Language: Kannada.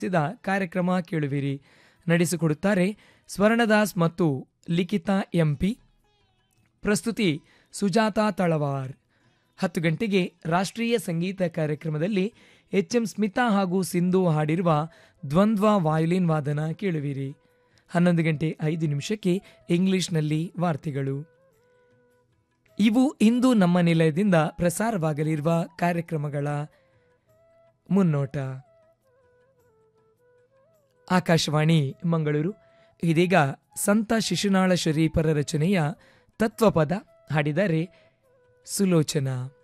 ಸಿದ ಕಾರ್ಯಕ್ರಮ ಕೇಳುವಿರಿ ನಡೆಸಿಕೊಡುತ್ತಾರೆ ಸ್ವರ್ಣದಾಸ್ ಮತ್ತು ಲಿಖಿತಾ ಎಂಪಿ ಪ್ರಸ್ತುತಿ ಸುಜಾತಾ ತಳವಾರ್ ಹತ್ತು ಗಂಟೆಗೆ ರಾಷ್ಟ್ರೀಯ ಸಂಗೀತ ಕಾರ್ಯಕ್ರಮದಲ್ಲಿ ಎಚ್ ಎಂ ಸ್ಮಿತಾ ಹಾಗೂ ಸಿಂಧು ಹಾಡಿರುವ ದ್ವಂದ್ವ ವಾಯುಲಿನ್ ವಾದನ ಕೇಳುವಿರಿ ಹನ್ನೊಂದು ಗಂಟೆ ಐದು ನಿಮಿಷಕ್ಕೆ ಇಂಗ್ಲಿಷ್ನಲ್ಲಿ ವಾರ್ತೆಗಳು ಇವು ಇಂದು ನಮ್ಮ ನಿಲಯದಿಂದ ಪ್ರಸಾರವಾಗಲಿರುವ ಕಾರ್ಯಕ್ರಮಗಳ ಮುನ್ನೋಟ ಆಕಾಶವಾಣಿ ಮಂಗಳೂರು ಇದೀಗ ಸಂತ ಶಿಶುನಾಳ ಶರೀಫರ ರಚನೆಯ ತತ್ವಪದ ಹಾಡಿದರೆ ಸುಲೋಚನಾ